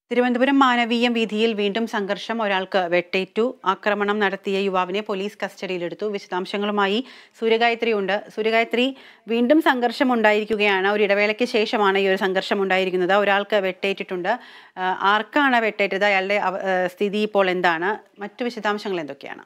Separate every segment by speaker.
Speaker 1: തിരുവനന്തപുരം മാനവീയം വീതിയിൽ വീണ്ടും സംഘർഷം ഒരാൾക്ക് വെട്ടേറ്റു ആക്രമണം നടത്തിയ യുവാവിനെ പോലീസ് കസ്റ്റഡിയിലെടുത്തു വിശദാംശങ്ങളുമായി സൂര്യഗായത്രി ഉണ്ട് സൂര്യഗായത്രി വീണ്ടും സംഘർഷം ഉണ്ടായിരിക്കുകയാണ് ഒരു ഇടവേളയ്ക്ക് ശേഷമാണ് ഈ ഒരു സംഘർഷം ഉണ്ടായിരിക്കുന്നത് ഒരാൾക്ക് വെട്ടേറ്റിട്ടുണ്ട് ആ, ആർക്കാണ് വെട്ടേറ്റത് അയാളുടെ അവ- ആ, സ്ഥിതി ഇപ്പോൾ എന്താണ് മറ്റു വിശദാംശങ്ങൾ എന്തൊക്കെയാണ്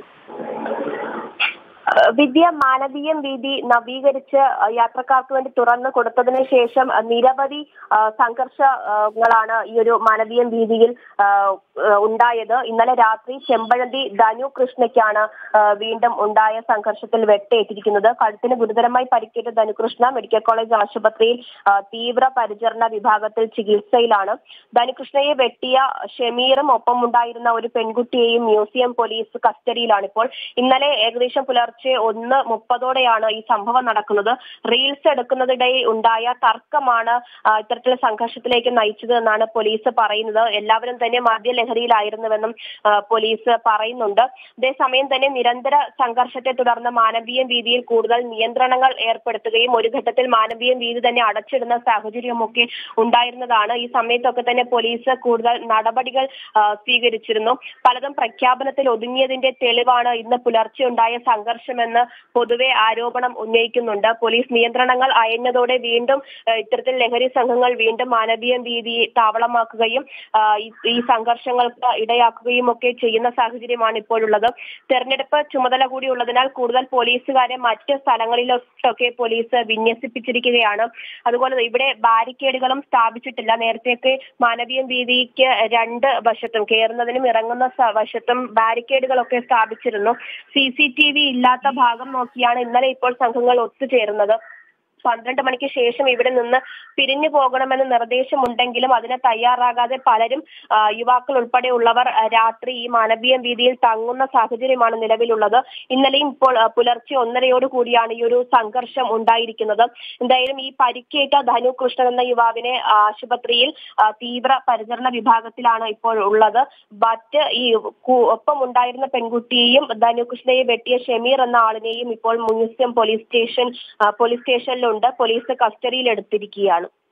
Speaker 2: ഏഹ് വിദ്യ മാനവീയം വീതി നവീകരിച്ച് ഏഹ് യാത്രക്കാർക്ക് വേണ്ടി തുറന്നു കൊടുത്തതിന് ശേഷം ഏഹ് നിരവധി ഏഹ് സംഘർഷങ്ങളാണ് ഈ ഒരു മാനവീയം വീതിയിൽ ഏഹ് ഏഹ് ഉണ്ടായത് ഇന്നലെ രാത്രി ചെമ്പഴന്തി ധനു കൃഷ്ണയ്ക്കാണ് ഏഹ് വീണ്ടും ഉണ്ടായ സംഘർഷത്തിൽ വെട്ടേറ്റിരിക്കുന്നത് കഴുത്തിന് ഗുരുതരമായി പരിക്കേറ്റ ധനുകൃഷ്ണ മെഡിക്കൽ കോളേജ് ആശുപത്രിയിൽ ഏഹ് തീവ്ര പരിചരണ വിഭാഗത്തിൽ ചികിത്സയിലാണ് ധനുകൃഷ്ണയെ വെട്ടിയ ഷമീറും ഒപ്പമുണ്ടായിരുന്ന ഒരു പെൺകുട്ടിയെയും മ്യൂസിയം പോലീസ് കസ്റ്റഡിയിലാണ് ഇപ്പോൾ ഇന്നലെ ഏകദേശം പുലർച്ചെ ഒന്ന് മുപ്പതോടെയാണ് ഈ സംഭവം നടക്കുന്നത് റീൽസ് എടുക്കുന്നതിനിടയിൽ ഉണ്ടായ തർക്കമാണ് ആ, ഇത്തരത്തിലുള്ള സംഘർഷത്തിലേക്ക് നയിച്ചത് എന്നാണ് പോലീസ് പറയുന്നത് എല്ലാവരും തന്നെ മദ്യലഹരിയിലായിരുന്നുവെന്നും ആ, പോലീസ് പറയുന്നുണ്ട് അതേസമയം തന്നെ നിരന്തര സംഘർഷത്തെ തുടർന്ന് മാനവീയം വീതിയിൽ കൂടുതൽ നിയന്ത്രണങ്ങൾ ഏർപ്പെടുത്തുകയും ഒരു ഘട്ടത്തിൽ മാനവീയം വീതി തന്നെ അടച്ചിടുന്ന സാഹചര്യമൊക്കെ ഉണ്ടായിരുന്നതാണ് ഈ സമയത്തൊക്കെ തന്നെ പോലീസ് കൂടുതൽ നടപടികൾ ആ, സ്വീകരിച്ചിരുന്നു പലതും പ്രഖ്യാപനത്തിൽ ഒതുങ്ങിയതിന്റെ തെളിവാണ് ഇന്ന് പുലർച്ചെ ഉണ്ടായ സംഘർഷമെന്ന് പൊതുവെ ആരോപണം ഉന്നയിക്കുന്നുണ്ട് പോലീസ് നിയന്ത്രണങ്ങൾ അയഞ്ഞതോടെ വീണ്ടും ആ, ഇത്തരത്തിൽ ലഹരി സംഘങ്ങൾ വീണ്ടും മാനവീയം വീതി താവളമാക്കുകയും ആ, ഈ- ഈ സംഘർഷങ്ങൾക്ക് ഇടയാക്കുകയും ഒക്കെ ചെയ്യുന്ന സാഹചര്യമാണ് ഇപ്പോഴുള്ളത് തെരഞ്ഞെടുപ്പ് ചുമതല കൂടി ഉള്ളതിനാൽ കൂടുതൽ പോലീസുകാരെ മറ്റ് സ്ഥലങ്ങളിലൊക്കെ പോലീസ് വിന്യസിപ്പിച്ചിരിക്കുകയാണ് അതുപോലെ ഇവിടെ ബാരിക്കേഡുകളും സ്ഥാപിച്ചിട്ടില്ല നേരത്തെയൊക്കെ മാനവീയം വീതിക്ക് രണ്ട് വശത്തും കയറുന്നതിനും ഇറങ്ങുന്ന സ- വശത്തും ബാരിക്കേഡുകളൊക്കെ സ്ഥാപിച്ചിരുന്നു സി സി ടി വി ഇല്ലാത്ത ഭാഗം നോക്കിയാണ് ഇന്നലെ ഇപ്പോൾ സംഘങ്ങൾ ഒത്തുചേരുന്നത് പന്ത്രണ്ട് മണിക്ക് ശേഷം ഇവിടെ നിന്ന് പിരിഞ്ഞു പോകണമെന്ന് നിർദ്ദേശമുണ്ടെങ്കിലും അതിന് തയ്യാറാകാതെ പലരും ആ, യുവാക്കൾ ഉൾപ്പെടെയുള്ളവർ ആ, രാത്രി ഈ മാനവീയം വീതിയിൽ തങ്ങുന്ന സാഹചര്യമാണ് നിലവിലുള്ളത് ഇന്നലെയും ഇപ്പോൾ ആ, പുലർച്ചെ ഒന്നരയോട് കൂടിയാണ് ഈ ഒരു സംഘർഷം ഉണ്ടായിരിക്കുന്നത് എന്തായാലും ഈ പരിക്കേറ്റ ധനു കൃഷ്ണൻ എന്ന യുവാവിനെ ആശുപത്രിയിൽ ആ, തീവ്ര പരിചരണ വിഭാഗത്തിലാണ് ഇപ്പോൾ ഉള്ളത് മറ്റ് ഈ കു- ഒപ്പം ഉണ്ടായിരുന്ന പെൺകുട്ടിയെയും ധനുകൃഷ്ണയെ വെട്ടിയ ഷമീർ എന്ന ആളിനെയും ഇപ്പോൾ മ്യൂസിയം പോലീസ് സ്റ്റേഷൻ ആ, പോലീസ് സ്റ്റേഷനിലുണ്ട് പോലീസ് കസ്റ്റഡിയിൽ എടുത്തിരിക്കുകയാണ്